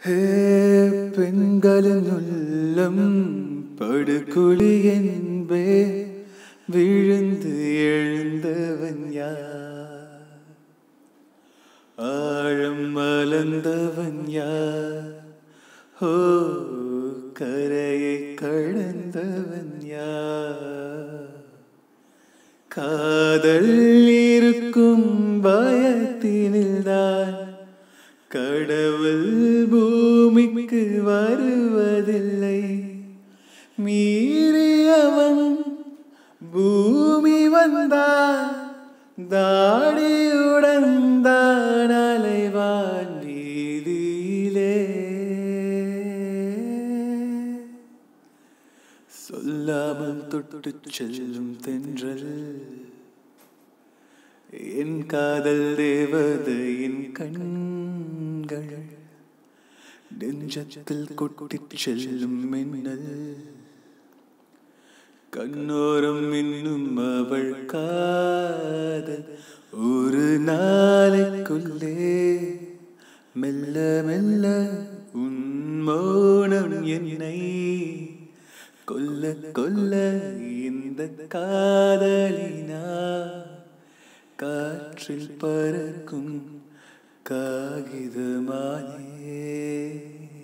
ഹേ പെൺകളിനുള്ളം പടുകുളി என்பே விழுந்து எழுந்தவன் யார் ஆழம் மலர்ந்தவன் யார் ஓ கரையை கடந்தவன் யார் காதல் இருக்கும் பயத்தினில்தான் கடவுள் பூமிக்கு வருவதில்லை மீறியவன் பூமி வந்தான் தாடியுடன் தான் அலைவான் வீதியிலே சொல்லாமல் தொட்டு செல்லும் தென்றல் என் காதல் தேவதையின் கண்கள் நெஞ்சத்தில் கொட்டிச் செல்லும் மின்னல் கண்ணோரம் இன்னும் அவள் காதல் ஒரு நாளைக்குள்ளே மெல்ல மெல்ல உன் மௌனம் என்னை கொல்ல கொல்ல இந்த காதலினா காற்றில் பறக்கும் காகிதமானே